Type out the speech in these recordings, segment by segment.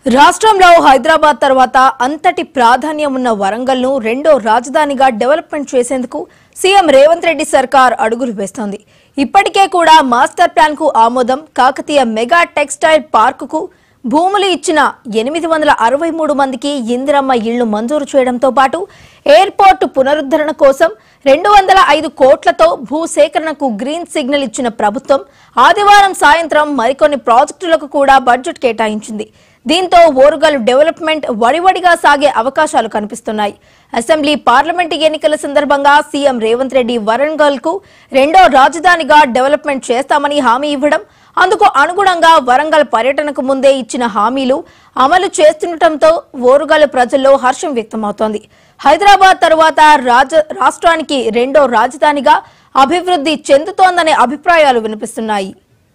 రాష్ట్రంలో హైదరాబాద్ తర్వాత అంతటి ప్రాధాన్యం ఉన్న వరంగల్ను రెండో రాజధానిగా డెవలప్మెంట్ చేసేందుకు సీఎం రేవంత్ రెడ్డి సర్కార్ అడుగులు వేస్తోంది ఇప్పటికే కూడా మాస్టర్ ప్లాన్ కు ఆమోదం కాకతీయ మెగా టెక్స్టైల్ పార్కుకు భూములు ఇచ్చిన ఎనిమిది వందల అరవై మూడు మందికి ఇందిరమ్మ ఇళ్లు మంజూరు చేయడంతో పాటు ఎయిర్పోర్టు పునరుద్ధరణ కోసం రెండు వందల ఐదు కోట్లతో భూసేకరణకు గ్రీన్ సిగ్నల్ ఇచ్చిన ప్రభుత్వం ఆదివారం సాయంత్రం మరికొన్ని ప్రాజెక్టులకు కూడా బడ్జెట్ కేటాయించింది దీంతో ఓరుగల్ డెవలప్మెంట్ వడివడిగా సాగే అవకాశాలు కనిపిస్తున్నాయి అసెంబ్లీ పార్లమెంటు ఎన్నికల సందర్భంగా సీఎం రేవంత్ రెడ్డి వరంగల్ కు రెండో రాజధానిగా డెవలప్మెంట్ చేస్తామని హామీ ఇవ్వడం అందుకు అనుగుణంగా వరంగల్ పర్యటనకు ముందే ఇచ్చిన హామీలు అమలు చేస్తుండటంతో ఓరుగల్ ప్రజల్లో హర్షం వ్యక్తమవుతోంది హైదరాబాద్ తరువాత రాజ రాష్ట్రానికి రెండో రాజధానిగా అభివృద్ధి చెందుతోందనే అభిప్రాయాలు వినిపిస్తున్నాయి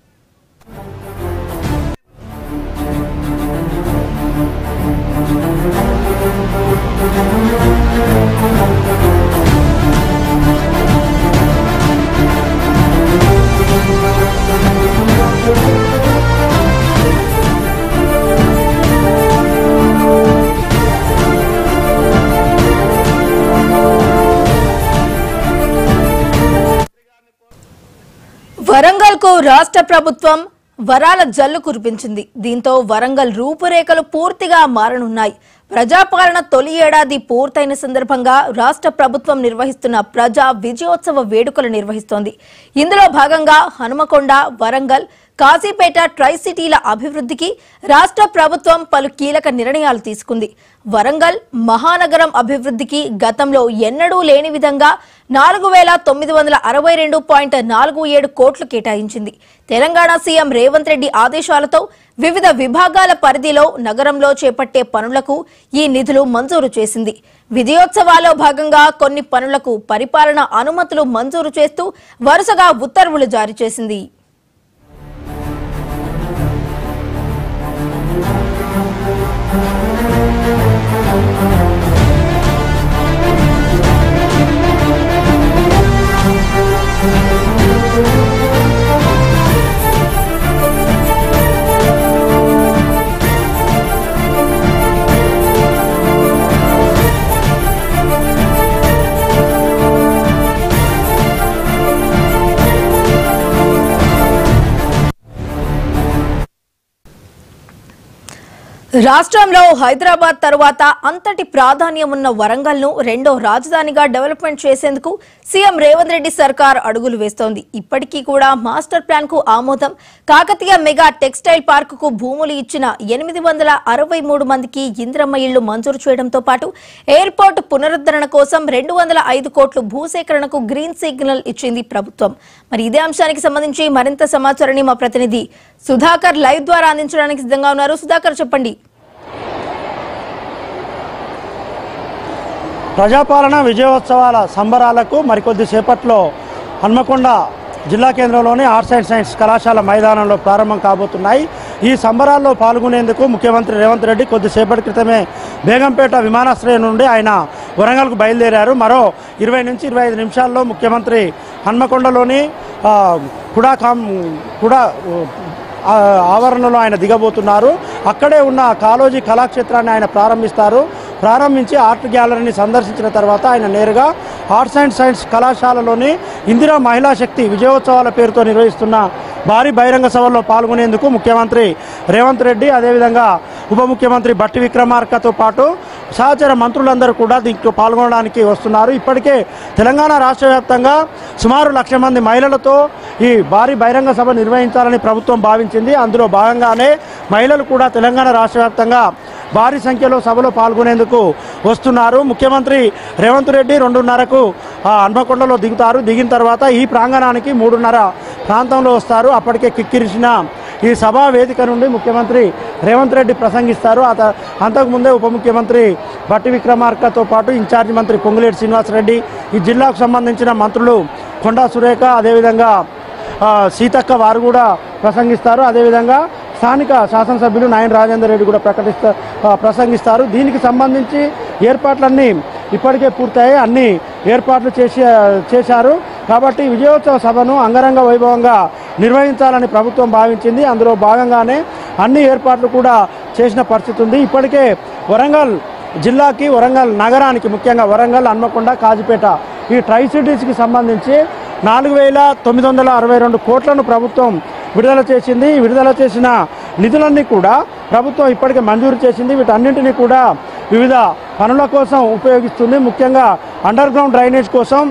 వరంగల్ కు రాష్ట్ర ప్రభుత్వం వరాల జల్లు కురిపించింది దీంతో వరంగల్ రూపురేఖలు పూర్తిగా మారనున్నాయి ప్రజాపాలన తొలి ఏడాది పూర్తయిన సందర్భంగా రాష్ట్ర ప్రభుత్వం నిర్వహిస్తున్న ప్రజా విజయోత్సవ వేడుకలు నిర్వహిస్తోంది ఇందులో భాగంగా హనుమకొండ వరంగల్ కాజీపేట ట్రై సిటీల అభివృద్ధికి రాష్ట్ర ప్రభుత్వం పలు కీలక నిర్ణయాలు తీసుకుంది వరంగల్ మహానగరం అభివృద్ధికి గతంలో ఎన్నడూ లేని విధంగా నాలుగు వేల తొమ్మిది వందల అరవై రెండు పాయింట్ నాలుగు ఏడు కోట్లు కేటాయించింది తెలంగాణ సీఎం రేవంత్ రెడ్డి ఆదేశాలతో వివిధ విభాగాల పరిధిలో నగరంలో చేపట్టే పనులకు ఈ నిధులు మంజూరు చేసింది విజయోత్సవాల్లో భాగంగా కొన్ని పనులకు పరిపాలన అనుమతులు మంజూరు చేస్తూ వరుసగా ఉత్తర్వులు జారీ చేసింది రాష్ట్రంలో హైదరాబాద్ తరువాత అంతటి ప్రాధాన్యం ఉన్న వరంగల్ ను రెండో రాజధానిగా డెవలప్మెంట్ చేసేందుకు సీఎం రేవంత్ రెడ్డి సర్కార్ అడుగులు వేస్తోంది ఇప్పటికీ కూడా మాస్టర్ ప్లాన్ కు ఆమోదం కాకతీయ మెగా టెక్స్టైల్ పార్క్ కు భూములు ఇచ్చిన ఎనిమిది వందల అరవై మూడు మందికి ఇంద్రమ్మ ఇళ్లు మంజూరు చేయడంతో పాటు ఎయిర్పోర్ట్ పునరుద్ధరణ కోసం రెండు వందల ఐదు కోట్లు భూసేకరణకు గ్రీన్ సిగ్నల్ ఇచ్చింది ప్రభుత్వం మరి ఇదే అంశానికి సంబంధించి మరింత సమాచారాన్ని మా ప్రతినిధి సుధాకర్ లైవ్ ద్వారా అందించడానికి సిద్ధంగా ఉన్నారు సుధాకర్ చెప్పండి ప్రజాపాలన విజయోత్సవాల సంబరాలకు మరికొద్ది సేపట్లో హన్మకొండ జిల్లా కేంద్రంలోని ఆర్ట్స్ అండ్ సైన్స్ కళాశాల మైదానంలో ప్రారంభం కాబోతున్నాయి ఈ సంబరాల్లో పాల్గొనేందుకు ముఖ్యమంత్రి రేవంత్ రెడ్డి కొద్దిసేపటి క్రితమే బేగంపేట విమానాశ్రయం నుండి ఆయన వరంగల్కు బయలుదేరారు మరో ఇరవై నుంచి ఇరవై ఐదు నిమిషాల్లో ముఖ్యమంత్రి హన్మకొండలోని ఆ, కుడా కాం కుడా ఆ, ఆవరణలో ఆయన దిగబోతున్నారు అక్కడే ఉన్న కాలోజీ కళాక్షేత్రాన్ని ఆయన ప్రారంభిస్తారు ప్రారంభించి ఆర్ట్ గ్యాలరీని సందర్శించిన తర్వాత ఆయన నేరుగా ఆర్ట్స్ అండ్ సైన్స్ కళాశాలలోని ఇందిరా మహిళా శక్తి విజయోత్సవాల పేరుతో నిర్వహిస్తున్న భారీ బహిరంగ సభల్లో పాల్గొనేందుకు ముఖ్యమంత్రి రేవంత్ రెడ్డి అదేవిధంగా ఉప ముఖ్యమంత్రి బట్టి విక్రమార్కతో పాటు సహచర మంత్రులందరూ కూడా దీంట్లో పాల్గొనడానికి వస్తున్నారు ఇప్పటికే తెలంగాణ రాష్ట్ర వ్యాప్తంగా సుమారు లక్ష మంది మహిళలతో ఈ భారీ బహిరంగ సభ నిర్వహించాలని ప్రభుత్వం భావించింది అందులో భాగంగానే మహిళలు కూడా తెలంగాణ రాష్ట్ర వ్యాప్తంగా భారీ సంఖ్యలో సభలో పాల్గొనేందుకు వస్తున్నారు ముఖ్యమంత్రి రేవంత్ రెడ్డి రెండున్నరకు ఆ, హన్మకొండలో దిగుతారు దిగిన తర్వాత ఈ ప్రాంగణానికి మూడున్నర ప్రాంతంలో వస్తారు అప్పటికే కిక్కిరిసిన ఈ సభా వేదిక నుండి ముఖ్యమంత్రి రేవంత్ రెడ్డి ప్రసంగిస్తారు అత అంతకుముందే ఉప ముఖ్యమంత్రి బట్టి విక్రమార్కతో పాటు ఇన్ఛార్జి మంత్రి పొంగులేటి శ్రీనివాసరెడ్డి ఈ జిల్లాకు సంబంధించిన మంత్రులు కొండా సురేఖ అదేవిధంగా ఆ, సీతక్క వారు కూడా ప్రసంగిస్తారు అదేవిధంగా స్థానిక శాసనసభ్యులు నాయన రాజేందర్ రెడ్డి కూడా ప్రకటిస్తా ఆ, ప్రసంగిస్తారు దీనికి సంబంధించి ఏర్పాట్లన్నీ ఇప్పటికే పూర్తయి అన్ని ఏర్పాట్లు చేసి చేశారు కాబట్టి విజయోత్సవ సభను అంగరంగ వైభవంగా నిర్వహించాలని ప్రభుత్వం భావించింది అందులో భాగంగానే అన్ని ఏర్పాట్లు కూడా చేసిన పరిస్థితి ఉంది ఇప్పటికే వరంగల్ జిల్లాకి వరంగల్ నగరానికి ముఖ్యంగా వరంగల్ హన్మకొండ కాజిపేట ఈ ట్రై సిటీస్కి సంబంధించి నాలుగు వేల తొమ్మిది వందల అరవై రెండు కోట్లను ప్రభుత్వం విడుదల చేసింది ఈ విడుదల చేసిన నిధులన్నీ కూడా ప్రభుత్వం ఇప్పటికే మంజూరు చేసింది వీటన్నింటినీ కూడా వివిధ పనుల కోసం ఉపయోగిస్తుంది ముఖ్యంగా అండర్ గ్రౌండ్ డ్రైనేజ్ కోసం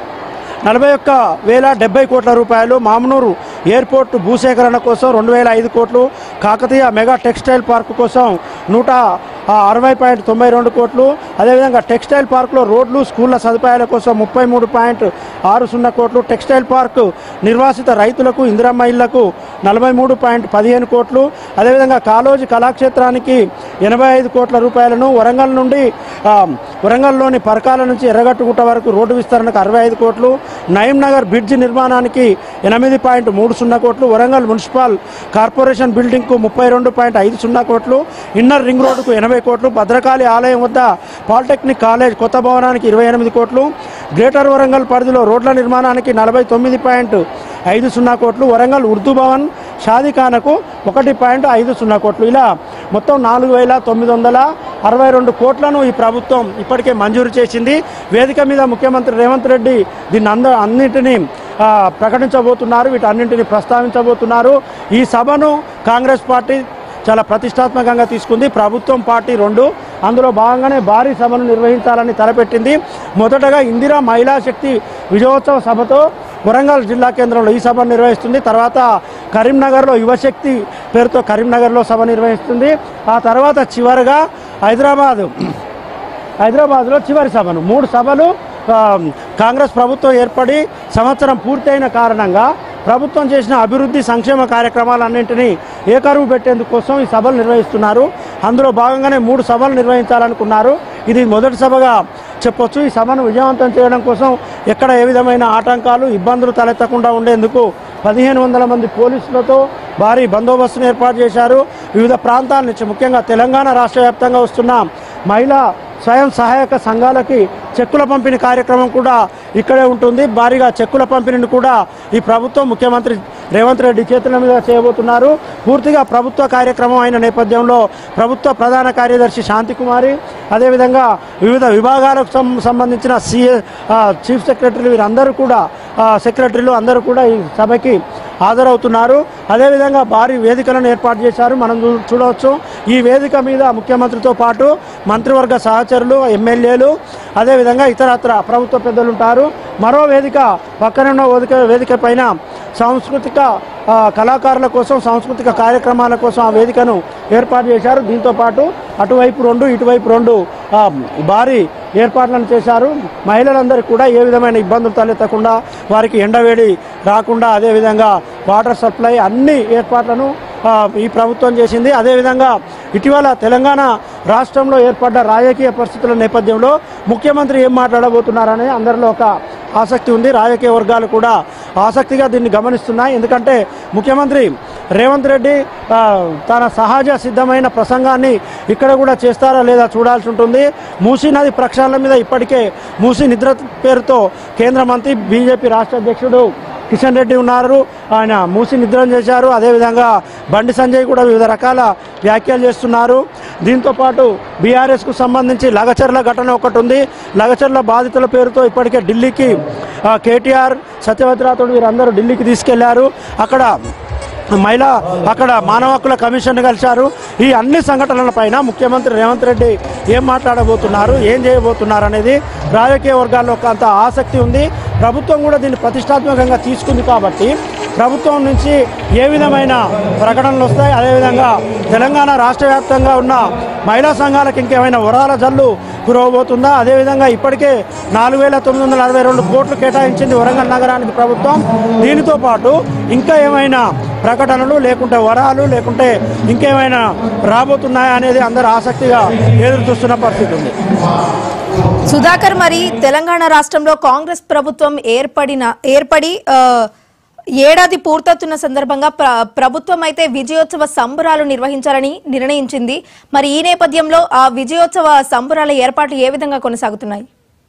నలభై ఒక్క వేల డెబ్బై కోట్ల రూపాయలు మామనూరు ఎయిర్పోర్ట్ భూసేకరణ కోసం రెండు వేల ఐదు కోట్లు కాకతీయ మెగా టెక్స్టైల్ పార్క్ కోసం నూట ఆ, అరవై పాయింట్ తొంభై రెండు కోట్లు అదేవిధంగా టెక్స్టైల్ పార్క్లో రోడ్లు స్కూళ్ళ సదుపాయాల కోసం ముప్పై మూడు పాయింట్ ఆరు సున్నా కోట్లు టెక్స్టైల్ పార్క్ నిర్వాసిత రైతులకు ఇందిరమ్మ ఇళ్లకు నలభై మూడు పాయింట్ పదిహేను కోట్లు అదేవిధంగా కాలోజీ కళాక్షేత్రానికి ఎనభై ఐదు కోట్ల రూపాయలను వరంగల్ నుండి ఆ, వరంగల్లోని పరకాల నుంచి ఎర్రగట్టుగుట్ట వరకు రోడ్డు విస్తరణకు అరవై ఐదు కోట్లు నయం నగర్ బ్రిడ్జ్ నిర్మాణానికి ఎనిమిది పాయింట్ మూడు సున్నా కోట్లు వరంగల్ మున్సిపల్ కార్పొరేషన్ బిల్డింగ్కు ముప్పై రెండు పాయింట్ ఐదు సున్నా కోట్లు ఇన్నర్ రింగ్ రోడ్డుకు ఎనభై కోట్లు భద్రకాళి ఆలయం వద్ద పాలిటెక్నిక్ కాలేజ్ కొత్త భవనానికి ఇరవై ఎనిమిది కోట్లు గ్రేటర్ వరంగల్ పరిధిలో రోడ్ల నిర్మాణానికి నలభై తొమ్మిది పాయింట్ ఐదు సున్నా కోట్లు వరంగల్ ఉర్దూ భవన్ షాదీఖానకు ఒకటి పాయింట్ ఐదు సున్నా కోట్లు ఇలా మొత్తం నాలుగు వేల తొమ్మిది వందల అరవై రెండు కోట్లను ఈ ప్రభుత్వం ఇప్పటికే మంజూరు చేసింది వేదిక మీద ముఖ్యమంత్రి రేవంత్ రెడ్డి దీన్ని అంద అన్నింటినీ ఆ, ప్రకటించబోతున్నారు వీటన్నింటినీ ప్రస్తావించబోతున్నారు ఈ సభను కాంగ్రెస్ పార్టీ చాలా ప్రతిష్టాత్మకంగా తీసుకుంది ప్రభుత్వం పార్టీ రెండు అందులో భాగంగానే భారీ సభను నిర్వహించాలని తలపెట్టింది మొదటగా ఇందిరా మహిళా శక్తి విజయోత్సవ సభతో వరంగల్ జిల్లా కేంద్రంలో ఈ సభ నిర్వహిస్తుంది తర్వాత కరీంనగర్లో యువశక్తి పేరుతో కరీంనగర్లో సభ నిర్వహిస్తుంది ఆ తర్వాత చివరగా హైదరాబాద్ హైదరాబాద్లో చివరి సభను మూడు సభలు ఆ, కాంగ్రెస్ ప్రభుత్వం ఏర్పడి సంవత్సరం పూర్తయిన కారణంగా ప్రభుత్వం చేసిన అభివృద్ధి సంక్షేమ కార్యక్రమాలన్నింటినీ ఏకరువు పెట్టేందుకు కోసం ఈ సభలు నిర్వహిస్తున్నారు అందులో భాగంగానే మూడు సభలు నిర్వహించాలనుకున్నారు ఇది మొదటి సభగా చెప్పొచ్చు ఈ సభను విజయవంతం చేయడం కోసం ఎక్కడ ఏ విధమైన ఆటంకాలు ఇబ్బందులు తలెత్తకుండా ఉండేందుకు పదిహేను వందల మంది పోలీసులతో భారీ బందోబస్తును ఏర్పాటు చేశారు వివిధ ప్రాంతాల నుంచి ముఖ్యంగా తెలంగాణ రాష్ట్ర వ్యాప్తంగా వస్తున్న మహిళా స్వయం సహాయక సంఘాలకి చెక్కుల పంపిణీ కార్యక్రమం కూడా ఇక్కడే ఉంటుంది భారీగా చెక్కుల పంపిణీని కూడా ఈ ప్రభుత్వం ముఖ్యమంత్రి రేవంత్ రెడ్డి చేతుల మీద చేయబోతున్నారు పూర్తిగా ప్రభుత్వ కార్యక్రమం అయిన నేపథ్యంలో ప్రభుత్వ ప్రధాన కార్యదర్శి శాంతికుమారి అదేవిధంగా వివిధ విభాగాలకు సం- సంబంధించిన సిఏ చీఫ్ సెక్రటరీలు వీరందరూ కూడా ఆ, సెక్రటరీలు అందరూ కూడా ఈ సభకి హాజరవుతున్నారు అదేవిధంగా భారీ వేదికలను ఏర్పాటు చేశారు మనం చూ- చూడవచ్చు ఈ వేదిక మీద ముఖ్యమంత్రితో పాటు మంత్రివర్గ సహచరులు ఎమ్మెల్యేలు అదేవిధంగా ఇతరత్ర ప్రభుత్వ పెద్దలు ఉంటారు మరో వేదిక పక్కన ఉన్న వేదిక వేదిక పైన సాంస్కృతిక ఆ, కళాకారుల కోసం సాంస్కృతిక కార్యక్రమాల కోసం ఆ వేదికను ఏర్పాటు చేశారు దీంతో పాటు అటువైపు రెండు ఇటువైపు రెండు ఆ, భారీ ఏర్పాట్లను చేశారు మహిళలందరికీ కూడా ఏ విధమైన ఇబ్బందులు తలెత్తకుండా వారికి ఎండవేడి రాకుండా అదేవిధంగా వాటర్ సప్లై అన్ని ఏర్పాట్లను ఆ, ఈ ప్రభుత్వం చేసింది అదేవిధంగా ఇటీవల తెలంగాణ రాష్ట్రంలో ఏర్పడ్డ రాజకీయ పరిస్థితుల నేపథ్యంలో ముఖ్యమంత్రి ఏం మాట్లాడబోతున్నారనే అందరిలో ఒక ఆసక్తి ఉంది రాజకీయ వర్గాలు కూడా ఆసక్తిగా దీన్ని గమనిస్తున్నాయి ఎందుకంటే ముఖ్యమంత్రి రేవంత్ రెడ్డి ఆ, తన సహజ సిద్ధమైన ప్రసంగాన్ని ఇక్కడ కూడా చేస్తారా లేదా చూడాల్సి ఉంటుంది మూసీ నది ప్రక్షాళన మీద ఇప్పటికే మూసీ నిద్ర పేరుతో కేంద్ర మంత్రి బీజేపీ రాష్ట్ర అధ్యక్షుడు కిషన్ రెడ్డి ఉన్నారు ఆయన మూసి నిద్రం చేశారు అదేవిధంగా బండి సంజయ్ కూడా వివిధ రకాల వ్యాఖ్యలు చేస్తున్నారు దీంతో పాటు బీఆర్ఎస్కు సంబంధించి లగచర్ల ఘటన ఒకటి ఉంది లగచర్ల బాధితుల పేరుతో ఇప్పటికే ఢిల్లీకి ఆ, కేటీఆర్ సత్యవతి రాథోడ్ వీరందరూ ఢిల్లీకి తీసుకెళ్లారు అక్కడ మహిళా అక్కడ మానవ హక్కుల కమిషన్ కలిశారు ఈ అన్ని సంఘటనలపైన ముఖ్యమంత్రి రేవంత్ రెడ్డి ఏం మాట్లాడబోతున్నారు ఏం చేయబోతున్నారు అనేది రాజకీయ వర్గాల్లో కొంత ఆసక్తి ఉంది ప్రభుత్వం కూడా దీన్ని ప్రతిష్టాత్మకంగా తీసుకుంది కాబట్టి ప్రభుత్వం నుంచి ఏ విధమైన ప్రకటనలు వస్తాయి అదేవిధంగా తెలంగాణ రాష్ట్ర వ్యాప్తంగా ఉన్న మహిళా సంఘాలకు ఇంకేమైనా వరాల జల్లు కురవబోతుందా అదేవిధంగా ఇప్పటికే నాలుగు వేల తొమ్మిది వందల అరవై రెండు కోట్లు కేటాయించింది వరంగల్ నగరానికి ప్రభుత్వం దీనితో పాటు ఇంకా ఏమైనా ప్రకటనలు లేకుంటే వరాలు లేకుంటే ఇంకేమైనా రాబోతున్నాయా అనేది అందరూ ఆసక్తిగా ఎదురు చూస్తున్న పరిస్థితి ఉంది సుధాకర్ మరి తెలంగాణ రాష్ట్రంలో కాంగ్రెస్ ప్రభుత్వం ఏర్పడిన ఏర్పడి ఆ, ఏడాది పూర్తవుతున్న సందర్భంగా ప్ర ప్రభుత్వం అయితే విజయోత్సవ సంబరాలు నిర్వహించాలని నిర్ణయించింది మరి ఈ నేపథ్యంలో ఆ విజయోత్సవ సంబరాల ఏర్పాట్లు ఏ విధంగా కొనసాగుతున్నాయి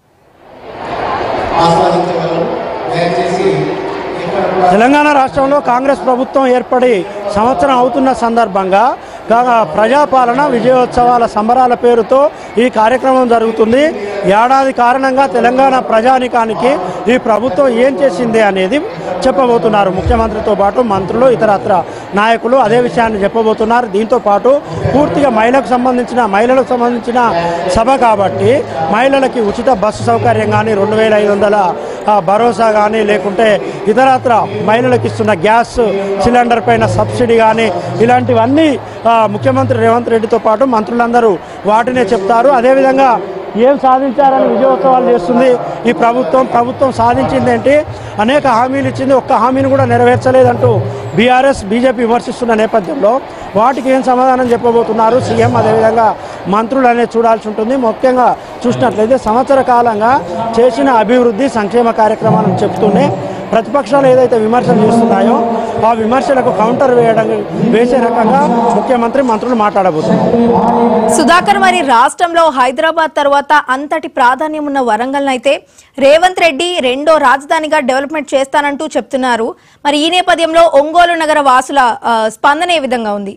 ఆస్వాదించగలరు దయచేసి ఇక్కడ కూడా తెలంగాణ రాష్ట్రంలో కాంగ్రెస్ ప్రభుత్వం ఏర్పడి సంవత్సరం అవుతున్న సందర్భంగా కాగా ప్రజాపాలన విజయోత్సవాల సంబరాల పేరుతో ఈ కార్యక్రమం జరుగుతుంది ఏడాది కారణంగా తెలంగాణ ప్రజానికానికి ఈ ప్రభుత్వం ఏం చేసింది అనేది చెప్పబోతున్నారు ముఖ్యమంత్రితో పాటు మంత్రులు ఇతరత్ర నాయకులు అదే విషయాన్ని చెప్పబోతున్నారు దీంతో పాటు పూర్తిగా మహిళలకు సంబంధించిన మహిళలకు సంబంధించిన సభ కాబట్టి మహిళలకి ఉచిత బస్సు సౌకర్యం కానీ రెండు వేల ఐదు వందల ఆ, భరోసా కానీ లేకుంటే ఇతరత్ర మహిళలకు ఇస్తున్న గ్యాస్ సిలిండర్ పైన సబ్సిడీ కానీ ఇలాంటివన్నీ ఆ, ముఖ్యమంత్రి రేవంత్ రెడ్డితో పాటు మంత్రులందరూ వాటినే చెప్తారు అదేవిధంగా ఏం సాధించారని విజయోత్సవాలు చేస్తుంది ఈ ప్రభుత్వం ప్రభుత్వం సాధించింది ఏంటి అనేక హామీలు ఇచ్చింది ఒక్క హామీని కూడా నెరవేర్చలేదంటూ బీఆర్ఎస్ బీజేపీ విమర్శిస్తున్న నేపథ్యంలో వాటికి ఏం సమాధానం చెప్పబోతున్నారు సీఎం అదేవిధంగా మంత్రులు అనేది చూడాల్సి ఉంటుంది ముఖ్యంగా చూసినట్లయితే సంవత్సర కాలంగా చేసిన అభివృద్ధి సంక్షేమ కార్యక్రమాలను చెప్తూనే ప్రతిపక్షాలు ఏదైతే విమర్శలు చేస్తున్నాయో ఆ విమర్శలకు కౌంటర్ వేయడం వేసే రకంగా ముఖ్యమంత్రి మంత్రులు మాట్లాడబోతున్నారు సుధాకర్ మరి రాష్ట్రంలో హైదరాబాద్ తర్వాత అంతటి ప్రాధాన్యం ఉన్న వరంగల్ అయితే రేవంత్ రెడ్డి రెండో రాజధానిగా డెవలప్మెంట్ చేస్తానంటూ చెప్తున్నారు మరి ఈ నేపథ్యంలో ఒంగోలు నగర వాసుల ఆ, స్పందన ఏ విధంగా ఉంది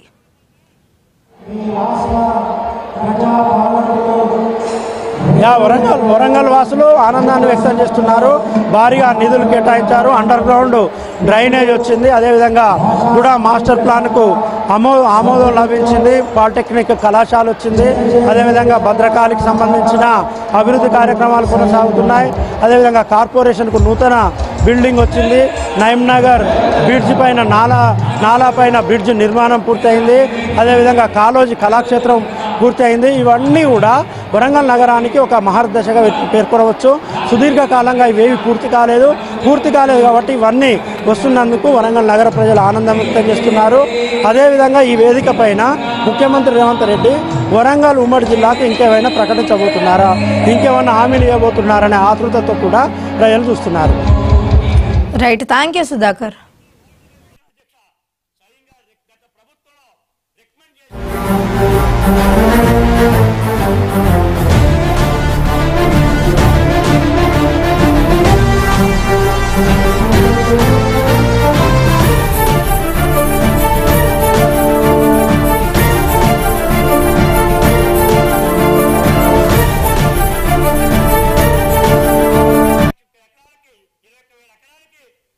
యా వరంగల్ వరంగల్ వాసులు ఆనందాన్ని వ్యక్తం చేస్తున్నారు భారీగా నిధులు కేటాయించారు అండర్ గ్రౌండ్ డ్రైనేజ్ వచ్చింది అదేవిధంగా కూడా మాస్టర్ ప్లాన్కు ఆమో ఆమోదం లభించింది పాలిటెక్నిక్ కళాశాల వచ్చింది అదేవిధంగా భద్రకాళికి సంబంధించిన అభివృద్ధి కార్యక్రమాలు కొనసాగుతున్నాయి అదేవిధంగా కార్పొరేషన్కు నూతన బిల్డింగ్ వచ్చింది నయం నగర్ బ్రిడ్జ్ పైన నాలా నాలా పైన బ్రిడ్జ్ నిర్మాణం పూర్తయింది అదేవిధంగా కాలోజీ కళాక్షేత్రం పూర్తయింది ఇవన్నీ కూడా వరంగల్ నగరానికి ఒక మహర్దశగా వె- పేర్కొనవచ్చు సుదీర్ఘకాలంగా ఇవేవి పూర్తి కాలేదు పూర్తి కాలేదు కాబట్టి ఇవన్నీ వస్తున్నందుకు వరంగల్ నగర ప్రజలు ఆనందం వ్యక్తం చేస్తున్నారు అదేవిధంగా ఈ వేదిక పైన ముఖ్యమంత్రి రేవంత్ రెడ్డి వరంగల్ ఉమ్మడి జిల్లాకు ఇంకేమైనా ప్రకటించబోతున్నారా ఇంకేమైనా హామీలు ఇవ్వబోతున్నారనే ఆతృతతో కూడా ప్రజలు చూస్తున్నారు రైట్ థ్యాంక్ యూ సుధాకర్